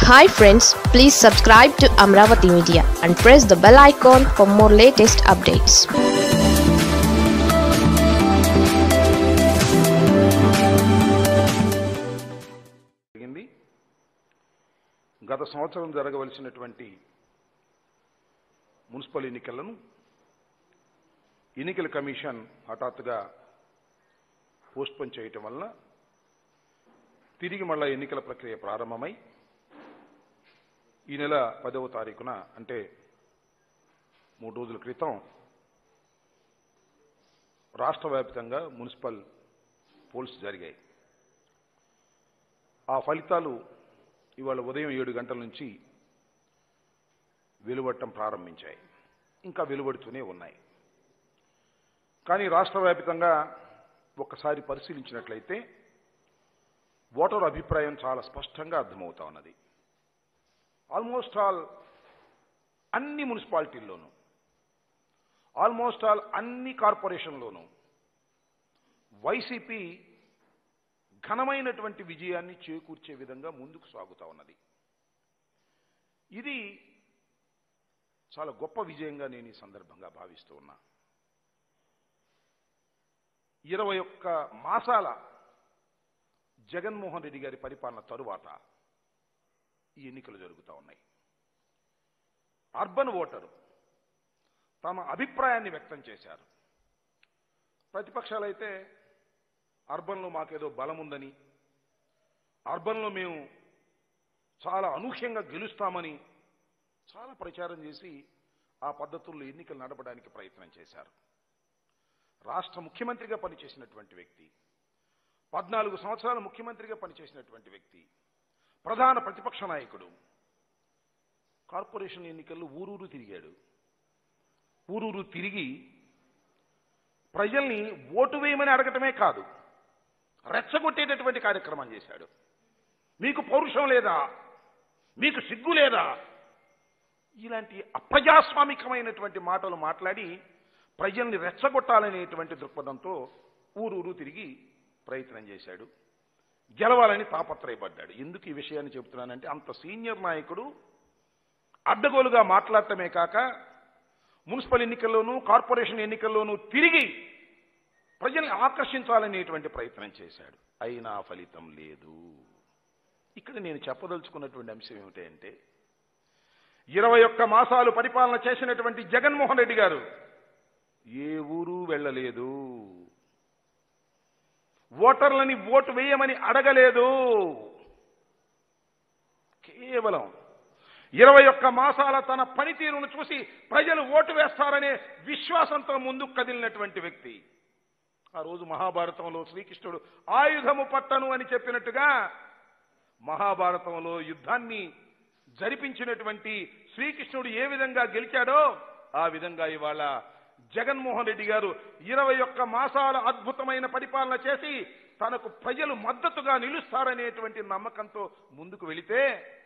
Hi friends please subscribe to Amaravati media and press the bell icon for more latest updates జరిగింది గత సంవత్సరం జరగవలసినటువంటి municipal ఎన్నికలను ఎన్నికల commission హఠాత్తుగా పోస్ట్పోన్ చేయటం వలన తిరిగి మళ్ళా ఎన్నికల ప్రక్రియ ప్రారంభమై ఈ నెల పదవ తారీఖున అంటే మూడు రోజుల క్రితం రాష్ట్ర వ్యాప్తంగా మున్సిపల్ పోల్స్ జరిగాయి ఆ ఫలితాలు ఇవాళ ఉదయం ఏడు గంటల నుంచి వెలువడటం ప్రారంభించాయి ఇంకా వెలువడుతూనే ఉన్నాయి కానీ రాష్ట్ర వ్యాప్తంగా ఒక్కసారి పరిశీలించినట్లయితే ఓటర్ అభిప్రాయం చాలా స్పష్టంగా అర్థమవుతా ఉన్నది ఆల్మోస్ట్ ఆల్ అన్ని మున్సిపాలిటీల్లోనూ ఆల్మోస్ట్ ఆల్ అన్ని కార్పొరేషన్లోనూ వైసీపీ ఘనమైనటువంటి విజయాన్ని చేకూర్చే విధంగా ముందుకు సాగుతా ఉన్నది ఇది చాలా గొప్ప విజయంగా నేను ఈ సందర్భంగా భావిస్తూ ఉన్నా ఇరవై ఒక్క మాసాల జగన్మోహన్ రెడ్డి గారి పరిపాలన తరువాత ఈ ఎన్నికలు జరుగుతూ ఉన్నాయి అర్బన్ ఓటరు తమ అభిప్రాయాన్ని వ్యక్తం చేశారు ప్రతిపక్షాలైతే అర్బన్లో మాకేదో బలం ఉందని అర్బన్లో మేము చాలా అనూహ్యంగా గెలుస్తామని చాలా ప్రచారం చేసి ఆ పద్ధతుల్లో ఎన్నికలు నడపడానికి ప్రయత్నం చేశారు రాష్ట్ర ముఖ్యమంత్రిగా పనిచేసినటువంటి వ్యక్తి పద్నాలుగు సంవత్సరాలు ముఖ్యమంత్రిగా పనిచేసినటువంటి వ్యక్తి ప్రధాన ప్రతిపక్ష నాయకుడు కార్పొరేషన్ ఎన్నికల్లో ఊరూరు తిరిగాడు ఊరూరు తిరిగి ప్రజల్ని ఓటు వేయమని అడగటమే కాదు రెచ్చగొట్టేటటువంటి కార్యక్రమం చేశాడు మీకు పౌరుషం లేదా మీకు సిగ్గు లేదా ఇలాంటి అప్రజాస్వామికమైనటువంటి మాటలు మాట్లాడి ప్రజల్ని రెచ్చగొట్టాలనేటువంటి దృక్పథంతో ఊరూరు తిరిగి ప్రయత్నం చేశాడు గెలవాలని తాపత్రయపడ్డాడు ఎందుకు ఈ విషయాన్ని చెబుతున్నానంటే అంత సీనియర్ నాయకుడు అడ్డగోలుగా మాట్లాడటమే కాక మున్సిపల్ ఎన్నికల్లోనూ కార్పొరేషన్ ఎన్నికల్లోనూ తిరిగి ప్రజల్ని ఆకర్షించాలనేటువంటి ప్రయత్నం చేశాడు అయినా ఫలితం లేదు ఇక్కడ నేను చెప్పదలుచుకున్నటువంటి అంశం ఏమిటంటే ఇరవై ఒక్క మాసాలు పరిపాలన చేసినటువంటి జగన్మోహన్ రెడ్డి గారు ఏ ఊరు వెళ్ళలేదు ఓటర్లని ఓటు వేయమని అడగలేదు కేవలం ఇరవై ఒక్క మాసాల తన పనితీరును చూసి ప్రజలు ఓటు వేస్తారనే విశ్వాసంతో ముందుకు కదిలినటువంటి వ్యక్తి ఆ రోజు మహాభారతంలో శ్రీకృష్ణుడు ఆయుధము పట్టను అని చెప్పినట్టుగా మహాభారతంలో యుద్ధాన్ని జరిపించినటువంటి శ్రీకృష్ణుడు ఏ విధంగా గెలిచాడో ఆ విధంగా ఇవాళ జగన్మోహన్ రెడ్డి గారు ఇరవై ఒక్క మాసాల అద్భుతమైన పరిపాలన చేసి తనకు ప్రజలు మద్దతుగా నిలుస్తారనేటువంటి నమ్మకంతో ముందుకు వెళితే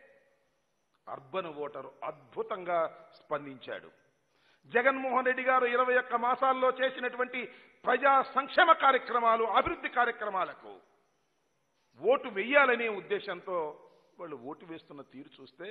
అర్బన్ ఓటరు అద్భుతంగా స్పందించాడు జగన్మోహన్ రెడ్డి గారు ఇరవై ఒక్క మాసాల్లో చేసినటువంటి ప్రజా సంక్షేమ కార్యక్రమాలు అభివృద్ధి కార్యక్రమాలకు ఓటు వెయ్యాలనే ఉద్దేశంతో వాళ్ళు ఓటు వేస్తున్న తీరు చూస్తే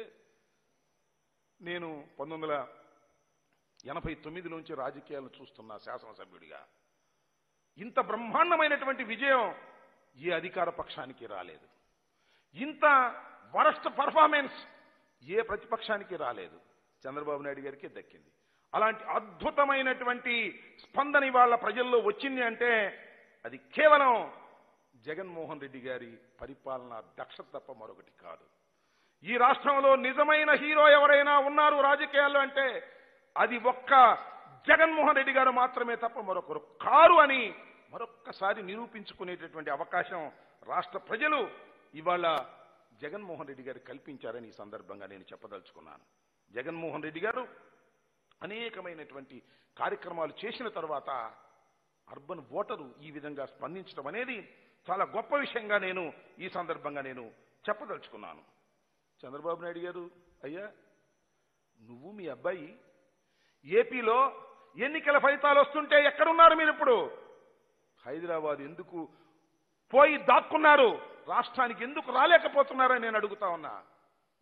నేను పంతొమ్మిది వందల ఎనభై తొమ్మిది నుంచి రాజకీయాలను చూస్తున్న శాసనసభ్యుడిగా ఇంత బ్రహ్మాండమైనటువంటి విజయం ఏ అధికార పక్షానికి రాలేదు ఇంత వరస్ట్ పర్ఫార్మెన్స్ ఏ ప్రతిపక్షానికి రాలేదు చంద్రబాబు నాయుడు గారికి దక్కింది అలాంటి అద్భుతమైనటువంటి స్పందన ఇవాళ ప్రజల్లో వచ్చింది అంటే అది కేవలం జగన్మోహన్ రెడ్డి గారి పరిపాలన దక్షత తప్ప మరొకటి కాదు ఈ రాష్ట్రంలో నిజమైన హీరో ఎవరైనా ఉన్నారు రాజకీయాల్లో అంటే అది ఒక్క జగన్మోహన్ రెడ్డి గారు మాత్రమే తప్ప మరొకరు కారు అని మరొక్కసారి నిరూపించుకునేటటువంటి అవకాశం రాష్ట్ర ప్రజలు ఇవాళ జగన్మోహన్ రెడ్డి గారు కల్పించారని ఈ సందర్భంగా నేను చెప్పదలుచుకున్నాను జగన్మోహన్ రెడ్డి గారు అనేకమైనటువంటి కార్యక్రమాలు చేసిన తర్వాత అర్బన్ ఓటరు ఈ విధంగా స్పందించడం అనేది చాలా గొప్ప విషయంగా నేను ఈ సందర్భంగా నేను చెప్పదలుచుకున్నాను చంద్రబాబు నాయుడు గారు అయ్యా నువ్వు మీ అబ్బాయి ఏపీలో ఎన్నికల ఫలితాలు వస్తుంటే ఎక్కడున్నారు మీరు ఇప్పుడు హైదరాబాద్ ఎందుకు పోయి దాక్కున్నారు రాష్ట్రానికి ఎందుకు రాలేకపోతున్నారని నేను అడుగుతా ఉన్నా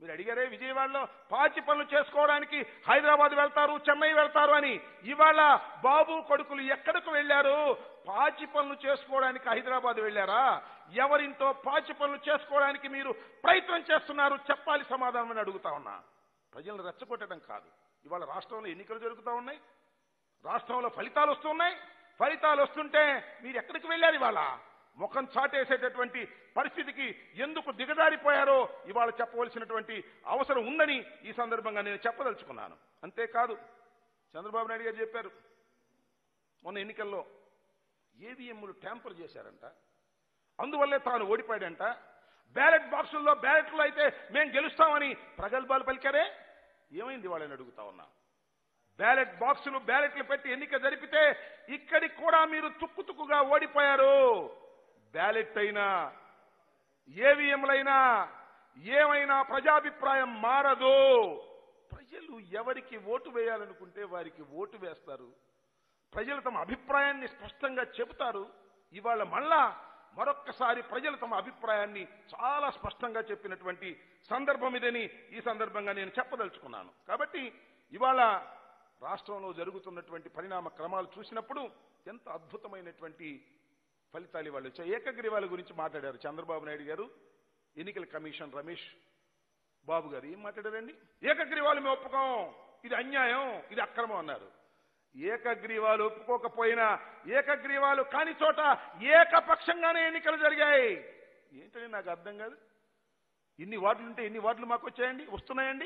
మీరు అడిగారే విజయవాడలో పాచి పనులు చేసుకోవడానికి హైదరాబాద్ వెళ్తారు చెన్నై వెళ్తారు అని ఇవాళ బాబు కొడుకులు ఎక్కడికి వెళ్ళారు పాచి పనులు చేసుకోవడానికి హైదరాబాద్ వెళ్ళారా ఎవరింతో పాచి పనులు చేసుకోవడానికి మీరు ప్రయత్నం చేస్తున్నారు చెప్పాలి సమాధానం అని అడుగుతా ఉన్నా ప్రజలను రెచ్చగొట్టడం కాదు ఇవాళ రాష్ట్రంలో ఎన్నికలు జరుగుతూ ఉన్నాయి రాష్ట్రంలో ఫలితాలు వస్తున్నాయి ఫలితాలు వస్తుంటే మీరు ఎక్కడికి వెళ్ళారు ఇవాళ ముఖం చాటేసేటటువంటి పరిస్థితికి ఎందుకు దిగజారిపోయారో ఇవాళ చెప్పవలసినటువంటి అవసరం ఉందని ఈ సందర్భంగా నేను చెప్పదలుచుకున్నాను అంతేకాదు చంద్రబాబు నాయుడు గారు చెప్పారు మొన్న ఎన్నికల్లో ఏవిఎంలు ట్యాంపర్ చేశారంట అందువల్లే తాను ఓడిపోయాడంట బ్యాలెట్ బాక్సుల్లో బ్యాలెట్లు అయితే మేము గెలుస్తామని ప్రగల్భాలు పలికారే ఏమైంది వాళ్ళని అడుగుతా ఉన్నా బ్యాలెట్ బాక్సులు బ్యాలెట్లు పెట్టి ఎన్నిక జరిపితే ఇక్కడికి కూడా మీరు తుక్కు తుక్కుగా ఓడిపోయారు బ్యాలెట్ అయినా ఏవిఎంలైనా ఏమైనా ప్రజాభిప్రాయం మారదు ప్రజలు ఎవరికి ఓటు వేయాలనుకుంటే వారికి ఓటు వేస్తారు ప్రజలు తమ అభిప్రాయాన్ని స్పష్టంగా చెబుతారు ఇవాళ మళ్ళా మరొక్కసారి ప్రజలు తమ అభిప్రాయాన్ని చాలా స్పష్టంగా చెప్పినటువంటి సందర్భం ఇదని ఈ సందర్భంగా నేను చెప్పదలుచుకున్నాను కాబట్టి ఇవాళ రాష్ట్రంలో జరుగుతున్నటువంటి పరిణామ క్రమాలు చూసినప్పుడు ఎంత అద్భుతమైనటువంటి ఫలితాలు ఇవాళ వచ్చాయి ఏకగ్రీవాల గురించి మాట్లాడారు చంద్రబాబు నాయుడు గారు ఎన్నికల కమిషన్ రమేష్ బాబు గారు ఏం మాట్లాడారండి ఏకగ్రీవాలు మేము ఒప్పుకోం ఇది అన్యాయం ఇది అక్రమం అన్నారు ఏకగ్రీవాలు ఒప్పుకోకపోయినా ఏకగ్రీవాలు కాని చోట ఏకపక్షంగానే ఎన్నికలు జరిగాయి ఏంటని నాకు అర్థం కాదు ఇన్ని వార్డులు ఉంటే ఎన్ని వార్డులు మాకు వచ్చాయండి వస్తున్నాయండి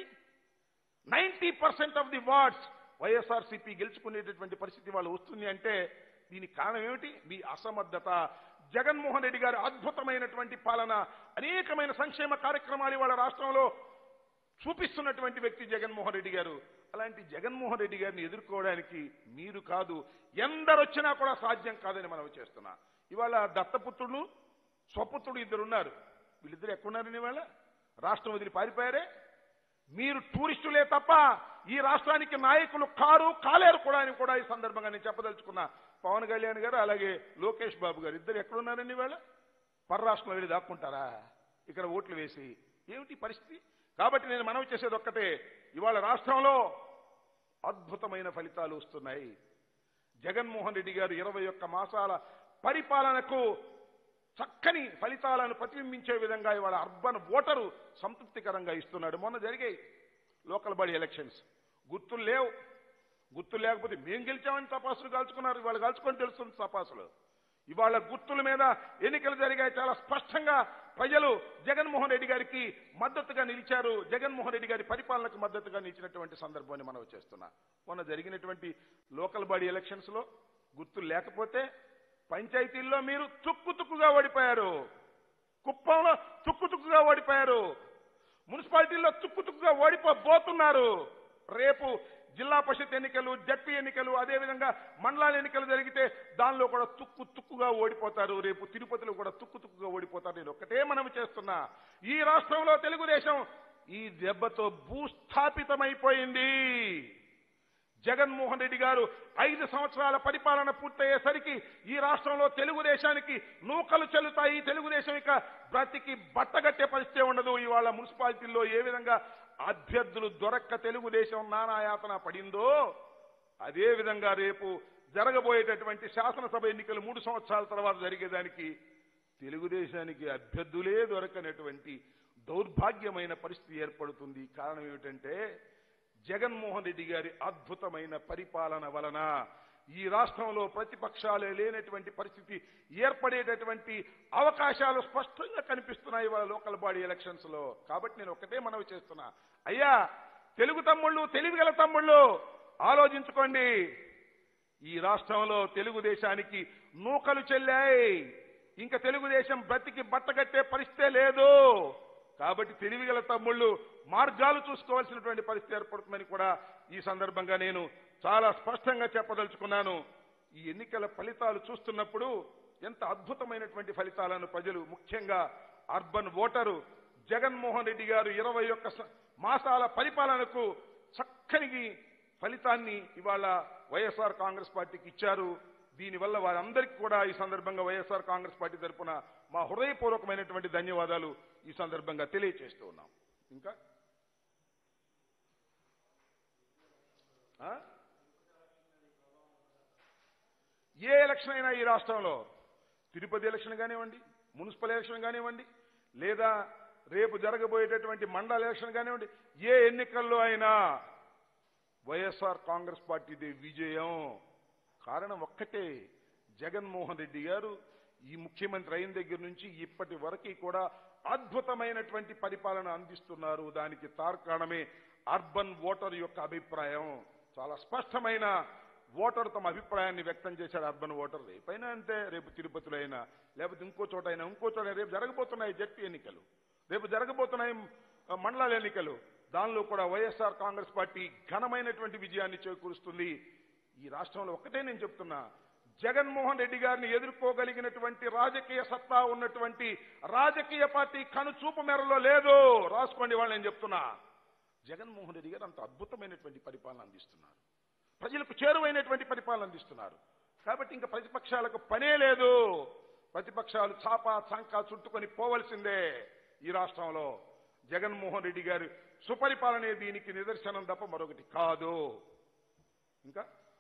ninety percent of the wards YSRCP గెలుచుకునేటటువంటి పరిస్థితి వాళ్ళు వస్తుంది అంటే దీనికి కారణం ఏమిటి మీ అసమర్థత జగన్మోహన్ రెడ్డి గారి అద్భుతమైనటువంటి పాలన అనేకమైన సంక్షేమ కార్యక్రమాలు ఇవాళ రాష్ట్రంలో చూపిస్తున్నటువంటి వ్యక్తి జగన్మోహన్ రెడ్డి గారు అలాంటి జగన్మోహన్ రెడ్డి గారిని ఎదుర్కోవడానికి మీరు కాదు ఎందరొచ్చినా కూడా సాధ్యం కాదని మనం చేస్తున్నా ఇవాళ దత్తపుత్రుడు స్వపుత్రుడు ఇద్దరు ఉన్నారు వీళ్ళిద్దరు ఎక్కడున్నారని ఇవాళ రాష్ట్రం వదిలి పారిపోయారే మీరు టూరిస్టులే తప్ప ఈ రాష్ట్రానికి నాయకులు కారు కాలేరు కూడా అని కూడా ఈ సందర్భంగా నేను చెప్పదలుచుకున్నా పవన్ కళ్యాణ్ గారు అలాగే లోకేష్ బాబు గారు ఇద్దరు ఎక్కడున్నారండి ఇవాళ పరరాష్ట్రంలో వెళ్ళి దాక్కుంటారా ఇక్కడ ఓట్లు వేసి ఏమిటి పరిస్థితి కాబట్టి నేను మనవి చేసేది ఒక్కటే ఇవాళ రాష్ట్రంలో అద్భుతమైన ఫలితాలు వస్తున్నాయి జగన్మోహన్ రెడ్డి గారు ఇరవై ఒక్క మాసాల పరిపాలనకు చక్కని ఫలితాలను ప్రతిబింబించే విధంగా ఇవాళ అర్బన్ ఓటరు సంతృప్తికరంగా ఇస్తున్నాడు మొన్న జరిగాయి లోకల్ బాడీ ఎలక్షన్స్ గుర్తులు లేవు గుర్తులు లేకపోతే మేం గెలిచామని తపాసులు కాల్చుకున్నారు ఇవాళ కాల్చుకొని తెలుస్తుంది తపాసులు ఇవాళ గుర్తుల మీద ఎన్నికలు జరిగాయి చాలా స్పష్టంగా ప్రజలు జగన్మోహన్ రెడ్డి గారికి మద్దతుగా నిలిచారు జగన్మోహన్ రెడ్డి గారి పరిపాలనకు మద్దతుగా నిలిచినటువంటి సందర్భాన్ని మనం చేస్తున్నా మొన్న జరిగినటువంటి లోకల్ బాడీ ఎలక్షన్స్ లో గుర్తులు లేకపోతే పంచాయతీల్లో మీరు తుక్కు తుక్కుగా ఓడిపోయారు కుప్పంలో తుక్కు తుక్కుగా ఓడిపోయారు మున్సిపాలిటీల్లో తుక్కు తుక్కుగా ఓడిపోబోతున్నారు రేపు జిల్లా పరిషత్ ఎన్నికలు జడ్పీ ఎన్నికలు అదేవిధంగా మండలాల ఎన్నికలు జరిగితే దానిలో కూడా తుక్కు తుక్కుగా ఓడిపోతారు రేపు తిరుపతిలో కూడా తుక్కు తుక్కుగా ఓడిపోతారు నేను ఒక్కటే మనం చేస్తున్నా ఈ రాష్ట్రంలో తెలుగుదేశం ఈ దెబ్బతో భూస్థాపితమైపోయింది జగన్మోహన్ రెడ్డి గారు ఐదు సంవత్సరాల పరిపాలన పూర్తయ్యేసరికి ఈ రాష్ట్రంలో తెలుగుదేశానికి నూకలు చెల్లుతాయి తెలుగుదేశం ఇక బ్రతికి బట్టగట్టే పరిస్థితి ఉండదు ఇవాళ మున్సిపాలిటీల్లో ఏ విధంగా అభ్యర్థులు దొరక్క తెలుగుదేశం నానాయాతన పడిందో అదే విధంగా రేపు జరగబోయేటటువంటి శాసనసభ ఎన్నికలు మూడు సంవత్సరాల తర్వాత జరిగేదానికి తెలుగుదేశానికి అభ్యర్థులే దొరకనటువంటి దౌర్భాగ్యమైన పరిస్థితి ఏర్పడుతుంది కారణం ఏమిటంటే జగన్మోహన్ రెడ్డి గారి అద్భుతమైన పరిపాలన వలన ఈ రాష్ట్రంలో ప్రతిపక్షాలే లేనటువంటి పరిస్థితి ఏర్పడేటటువంటి అవకాశాలు స్పష్టంగా కనిపిస్తున్నాయి వాళ్ళ లోకల్ బాడీ ఎలక్షన్స్ లో కాబట్టి నేను ఒకటే మనవి చేస్తున్నా అయ్యా తెలుగు తమ్ముళ్ళు తెలివిగల తమ్ముళ్ళు ఆలోచించుకోండి ఈ రాష్ట్రంలో తెలుగుదేశానికి నూకలు చెల్లాయి ఇంకా తెలుగుదేశం బ్రతికి బట్టగట్టే పరిస్థితే లేదు కాబట్టి తెలివిగల తమ్ముళ్ళు మార్గాలు చూసుకోవాల్సినటువంటి పరిస్థితి ఏర్పడుతుందని కూడా ఈ సందర్భంగా నేను చాలా స్పష్టంగా చెప్పదలుచుకున్నాను ఈ ఎన్నికల ఫలితాలు చూస్తున్నప్పుడు ఎంత అద్భుతమైనటువంటి ఫలితాలను ప్రజలు ముఖ్యంగా అర్బన్ ఓటరు జగన్మోహన్ రెడ్డి గారు ఇరవై ఒక్క స- మాసాల పరిపాలనకు చక్కని ఫలితాన్ని ఇవాళ వైఎస్ఆర్ కాంగ్రెస్ పార్టీకి ఇచ్చారు దీనివల్ల వారందరికీ కూడా ఈ సందర్భంగా వైఎస్ఆర్ కాంగ్రెస్ పార్టీ తరఫున మా హృదయపూర్వకమైనటువంటి ధన్యవాదాలు ఈ సందర్భంగా తెలియజేస్తూ ఉన్నాం ఇంకా ఆ? ఏ ఎలక్షన్ అయినా ఈ రాష్ట్రంలో తిరుపతి ఎలక్షన్ కానివ్వండి మున్సిపల్ ఎలక్షన్ కానివ్వండి లేదా రేపు జరగబోయేటటువంటి మండల ఎలక్షన్ కానివ్వండి ఏ ఎన్నికల్లో అయినా వైఎస్ఆర్ కాంగ్రెస్ పార్టీది విజయం కారణం ఒక్కటే జగన్మోహన్ రెడ్డి గారు ఈ ముఖ్యమంత్రి అయిన దగ్గర నుంచి ఇప్పటి వరకు కూడా అద్భుతమైనటువంటి పరిపాలన అందిస్తున్నారు దానికి తార్కాణమే అర్బన్ ఓటర్ యొక్క అభిప్రాయం చాలా స్పష్టమైన ఓటర్ తమ అభిప్రాయాన్ని వ్యక్తం చేశారు అర్బన్ ఓటర్ రేపైనా అంతే రేపు తిరుపతిలో అయినా లేకపోతే ఇంకో చోట అయినా ఇంకో చోట అయినా రేపు జరగబోతున్నాయి జడ్పీ ఎన్నికలు రేపు జరగబోతున్నాయి ఆ, మండలాల ఎన్నికలు దానిలో కూడా వైఎస్ఆర్ కాంగ్రెస్ పార్టీ ఘనమైనటువంటి విజయాన్ని చేకూరుస్తుంది ఈ రాష్ట్రంలో ఒక్కటే నేను చెప్తున్నా జగన్మోహన్ రెడ్డి గారిని ఎదుర్కోగలిగినటువంటి రాజకీయ సత్తా ఉన్నటువంటి రాజకీయ పార్టీ కనుచూపు మేరలో లేదు రాసుకోండి వాళ్ళు నేను చెప్తున్నా జగన్మోహన్ రెడ్డి గారు అంత అద్భుతమైనటువంటి పరిపాలన అందిస్తున్నారు ప్రజలకు చేరువైనటువంటి పరిపాలన అందిస్తున్నారు కాబట్టి ఇంకా ప్రతిపక్షాలకు పనే లేదు ప్రతిపక్షాలు చాప చంక చుట్టుకొని పోవలసిందే ఈ రాష్ట్రంలో జగన్మోహన్ రెడ్డి గారి సుపరిపాలనే దీనికి నిదర్శనం తప్ప మరొకటి కాదు ఇంకా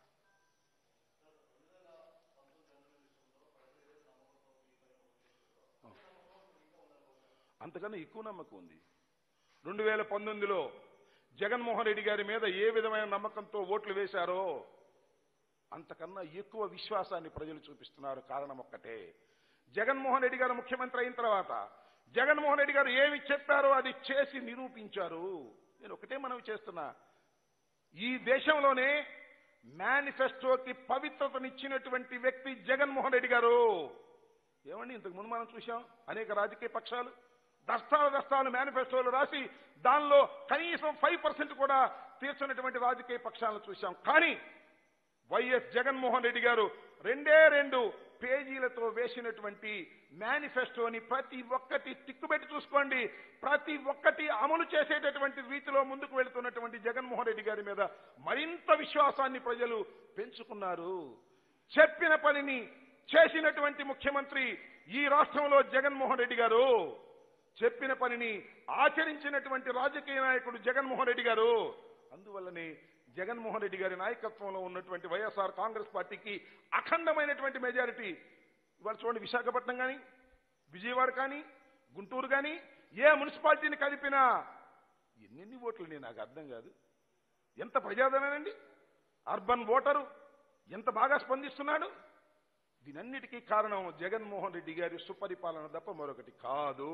అంతకన్నా ఎక్కువ నమ్మకం ఉంది రెండు వేల పంతొమ్మిదిలో జగన్మోహన్ రెడ్డి గారి మీద ఏ విధమైన నమ్మకంతో ఓట్లు వేశారో అంతకన్నా ఎక్కువ విశ్వాసాన్ని ప్రజలు చూపిస్తున్నారు కారణం ఒక్కటే జగన్మోహన్ రెడ్డి గారు ముఖ్యమంత్రి అయిన తర్వాత జగన్మోహన్ రెడ్డి గారు ఏమి చెప్పారో అది చేసి నిరూపించారు నేను ఒకటే మనవి చేస్తున్నా ఈ దేశంలోనే మేనిఫెస్టోకి పవిత్రతనిచ్చినటువంటి వ్యక్తి జగన్మోహన్ రెడ్డి గారు ఏమండి ఇంతకు ముందు మనం చూశాం అనేక రాజకీయ పక్షాలు దస్తాలు దస్తాలు మేనిఫెస్టోలు రాసి దానిలో కనీసం ఫైవ్ పర్సెంట్ కూడా తీర్చినటువంటి రాజకీయ పక్షాలను చూశాం కానీ వైఎస్ జగన్మోహన్ రెడ్డి గారు రెండే రెండు పేజీలతో వేసినటువంటి మేనిఫెస్టోని ప్రతి ఒక్కటి తిక్కుబెట్టి చూసుకోండి ప్రతి ఒక్కటి అమలు చేసేటటువంటి రీతిలో ముందుకు వెళుతున్నటువంటి జగన్మోహన్ రెడ్డి గారి మీద మరింత విశ్వాసాన్ని ప్రజలు పెంచుకున్నారు చెప్పిన పనిని చేసినటువంటి ముఖ్యమంత్రి ఈ రాష్ట్రంలో జగన్మోహన్ రెడ్డి గారు చెప్పిన పనిని ఆచరించినటువంటి రాజకీయ నాయకుడు జగన్మోహన్ రెడ్డి గారు అందువల్లనే జగన్మోహన్ రెడ్డి గారి నాయకత్వంలో ఉన్నటువంటి వైఎస్ఆర్ కాంగ్రెస్ పార్టీకి అఖండమైనటువంటి మెజారిటీ ఇవాళ చూడండి విశాఖపట్నం కానీ విజయవాడ కానీ గుంటూరు కానీ ఏ మున్సిపాలిటీని కలిపినా ఎన్నెన్ని ఓట్లు నేను నాకు అర్థం కాదు ఎంత ప్రజాదరణండి అర్బన్ ఓటరు ఎంత బాగా స్పందిస్తున్నాడు దీనన్నిటికీ కారణం జగన్మోహన్ రెడ్డి గారి సుపరిపాలన తప్ప మరొకటి కాదు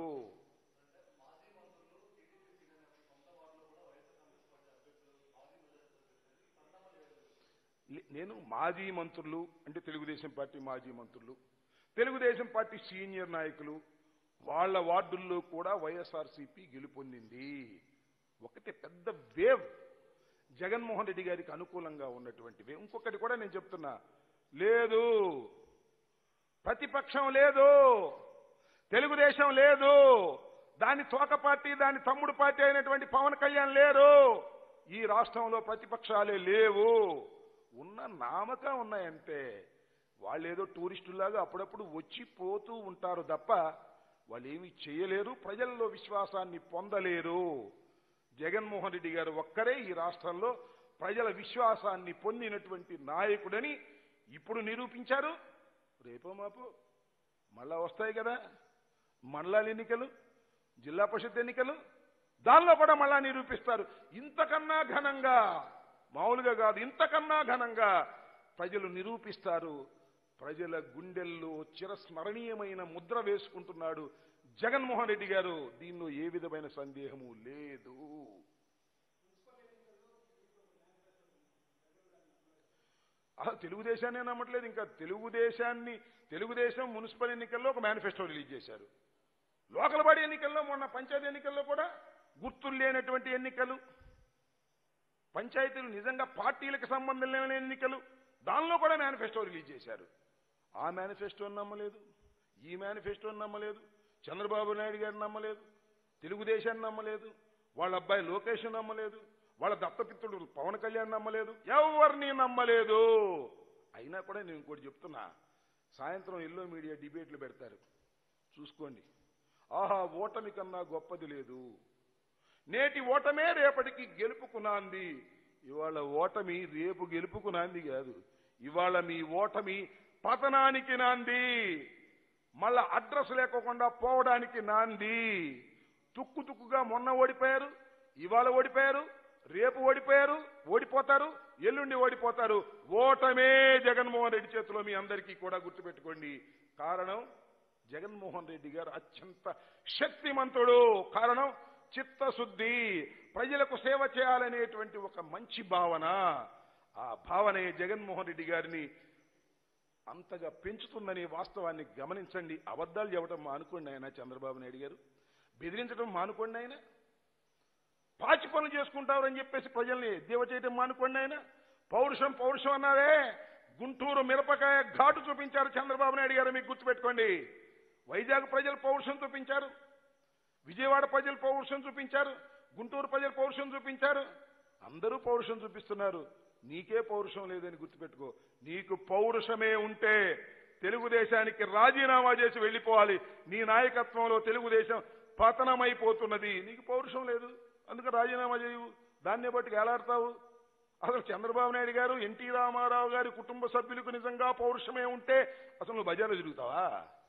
లే- నేను మాజీ మంత్రులు అంటే తెలుగుదేశం పార్టీ మాజీ మంత్రులు తెలుగుదేశం పార్టీ సీనియర్ నాయకులు వాళ్ళ వార్డుల్లో కూడా వైఎస్ఆర్సీపీ గెలుపొందింది ఒకటి పెద్ద వేవ్ జగన్మోహన్ రెడ్డి గారికి అనుకూలంగా ఉన్నటువంటి వేవ్ ఇంకొకటి కూడా నేను చెప్తున్నా లేదు ప్రతిపక్షం లేదు తెలుగుదేశం లేదు దాని తోక పార్టీ దాని తమ్ముడు పార్టీ అయినటువంటి పవన్ కళ్యాణ్ లేరు ఈ రాష్ట్రంలో ప్రతిపక్షాలే లేవు ఉన్న నామకం ఉన్నాయంతే వాళ్ళు ఏదో టూరిస్టులాగా అప్పుడప్పుడు వచ్చి పోతూ ఉంటారు తప్ప వాళ్ళు ఏమీ చేయలేరు ప్రజల్లో విశ్వాసాన్ని పొందలేరు జగన్మోహన్ రెడ్డి గారు ఒక్కరే ఈ రాష్ట్రంలో ప్రజల విశ్వాసాన్ని పొందినటువంటి నాయకుడని ఇప్పుడు నిరూపించారు రేపో మాపు మళ్ళా వస్తాయి కదా మండలాల ఎన్నికలు జిల్లా పరిషత్ ఎన్నికలు దానిలో కూడా మళ్ళా నిరూపిస్తారు ఇంతకన్నా ఘనంగా మామూలుగా కాదు ఇంతకన్నా ఘనంగా ప్రజలు నిరూపిస్తారు ప్రజల గుండెల్లో చిరస్మరణీయమైన ముద్ర వేసుకుంటున్నాడు జగన్మోహన్ రెడ్డి గారు దీనిలో ఏ విధమైన సందేహము లేదు అసలు తెలుగుదేశాన్ని నమ్మట్లేదు ఇంకా తెలుగుదేశాన్ని తెలుగుదేశం మున్సిపల్ ఎన్నికల్లో ఒక మేనిఫెస్టో రిలీజ్ చేశారు లోకల్ బాడీ ఎన్నికల్లో మొన్న పంచాయతీ ఎన్నికల్లో కూడా గుర్తులు లేనటువంటి ఎన్నికలు పంచాయతీలు నిజంగా పార్టీలకు సంబంధం లేని ఎన్నికలు దానిలో కూడా మేనిఫెస్టో రిలీజ్ చేశారు ఆ మేనిఫెస్టోని నమ్మలేదు ఈ మేనిఫెస్టోని నమ్మలేదు చంద్రబాబు నాయుడు గారిని నమ్మలేదు తెలుగుదేశాన్ని నమ్మలేదు వాళ్ళ అబ్బాయి లోకేష్ నమ్మలేదు వాళ్ళ దత్తపిత్రుడు పవన్ కళ్యాణ్ నమ్మలేదు ఎవరిని నమ్మలేదు అయినా కూడా నేను ఇంకోటి చెప్తున్నా సాయంత్రం ఎల్లో మీడియా డిబేట్లు పెడతారు చూసుకోండి ఆహా ఓటమి కన్నా గొప్పది లేదు నేటి ఓటమే రేపటికి గెలుపుకునాంది ఇవాళ ఓటమి రేపు గెలుపుకు నాంది కాదు ఇవాళ మీ ఓటమి పతనానికి నాంది మళ్ళా అడ్రస్ లేకోకుండా పోవడానికి నాంది తుక్కు తుక్కుగా మొన్న ఓడిపోయారు ఇవాళ ఓడిపోయారు రేపు ఓడిపోయారు ఓడిపోతారు ఎల్లుండి ఓడిపోతారు ఓటమే జగన్మోహన్ రెడ్డి చేతిలో మీ అందరికీ కూడా గుర్తుపెట్టుకోండి కారణం జగన్మోహన్ రెడ్డి గారు అత్యంత శక్తిమంతుడు కారణం చిత్తశుద్ధి ప్రజలకు సేవ చేయాలనేటువంటి ఒక మంచి భావన ఆ భావనే జగన్మోహన్ రెడ్డి గారిని అంతగా పెంచుతుందనే వాస్తవాన్ని గమనించండి అబద్ధాలు చెప్పడం మానుకోండి ఆయన చంద్రబాబు నాయుడు గారు బెదిరించడం మానుకోండి ఆయన పాచి పనులు చేసుకుంటారని చెప్పేసి ప్రజల్ని దేవ చేయడం మానుకోండి ఆయన పౌరుషం పౌరుషం అన్నారే గుంటూరు మిరపకాయ ఘాటు చూపించారు చంద్రబాబు నాయుడు గారు మీకు గుర్తుపెట్టుకోండి వైజాగ్ ప్రజలు పౌరుషం చూపించారు విజయవాడ ప్రజలు పౌరుషం చూపించారు గుంటూరు ప్రజలు పౌరుషం చూపించారు అందరూ పౌరుషం చూపిస్తున్నారు నీకే పౌరుషం లేదని గుర్తుపెట్టుకో నీకు పౌరుషమే ఉంటే తెలుగుదేశానికి రాజీనామా చేసి వెళ్ళిపోవాలి నీ నాయకత్వంలో తెలుగుదేశం పతనమైపోతున్నది నీకు పౌరుషం లేదు అందుకే రాజీనామా చేయవు దాన్నే బట్టి ఎలాడతావు అసలు చంద్రబాబు నాయుడు గారు ఎన్టీ రామారావు గారి కుటుంబ సభ్యులకు నిజంగా పౌరుషమే ఉంటే అసలు నువ్వు బజార్లో తిరుగుతావా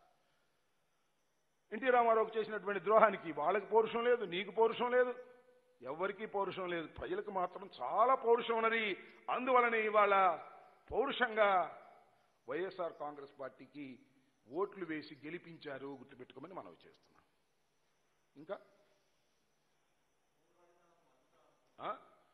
ఎన్టీ రామారావుకు చేసినటువంటి ద్రోహానికి వాళ్ళకి పౌరుషం లేదు నీకు పౌరుషం లేదు ఎవరికీ పౌరుషం లేదు ప్రజలకు మాత్రం చాలా పౌరుషం ఉన్నది అందువలనే ఇవాళ పౌరుషంగా వైఎస్ఆర్ కాంగ్రెస్ పార్టీకి ఓట్లు వేసి గెలిపించారు గుర్తుపెట్టుకోమని మనవి చేస్తున్నాం ఇంకా ఆ?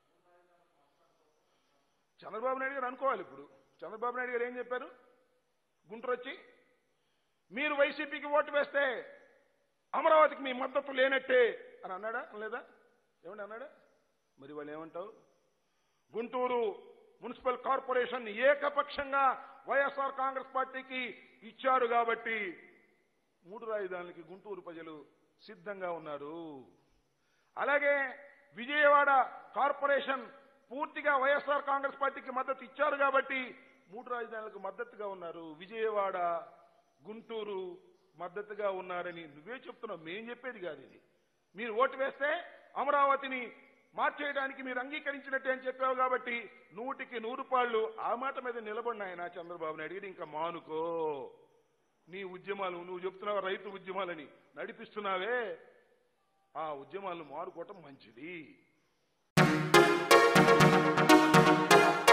చంద్రబాబు నాయుడు గారు అనుకోవాలి ఇప్పుడు చంద్రబాబు నాయుడు గారు ఏం చెప్పారు గుంటూరు వచ్చి మీరు వైసీపీకి ఓటు వేస్తే అమరావతికి మీ మద్దతు లేనట్టే అని అన్నాడా లేదా ఏమండి అన్నాడా మరి వాళ్ళు ఏమంటావు గుంటూరు మున్సిపల్ కార్పొరేషన్ ఏకపక్షంగా వైఎస్ఆర్ కాంగ్రెస్ పార్టీకి ఇచ్చారు కాబట్టి మూడు రాజధానులకి గుంటూరు ప్రజలు సిద్ధంగా ఉన్నారు అలాగే విజయవాడ కార్పొరేషన్ పూర్తిగా వైఎస్ఆర్ కాంగ్రెస్ పార్టీకి మద్దతు ఇచ్చారు కాబట్టి మూడు రాజధానులకు మద్దతుగా ఉన్నారు విజయవాడ గుంటూరు మద్దతుగా ఉన్నారని నువ్వే చెప్తున్నావు మేం చెప్పేది కాదు ఇది మీరు ఓటు వేస్తే అమరావతిని మార్చేయడానికి మీరు అంగీకరించినట్టే అని చెప్పావు కాబట్టి నూటికి నూరు పాళ్ళు ఆ మాట మీద నిలబడిన ఆయన చంద్రబాబు నాయుడు గారు ఇంకా మానుకో నీ ఉద్యమాలు నువ్వు చెప్తున్నావు రైతు ఉద్యమాలని నడిపిస్తున్నావే ఆ ఉద్యమాలను మారుకోవటం మంచిది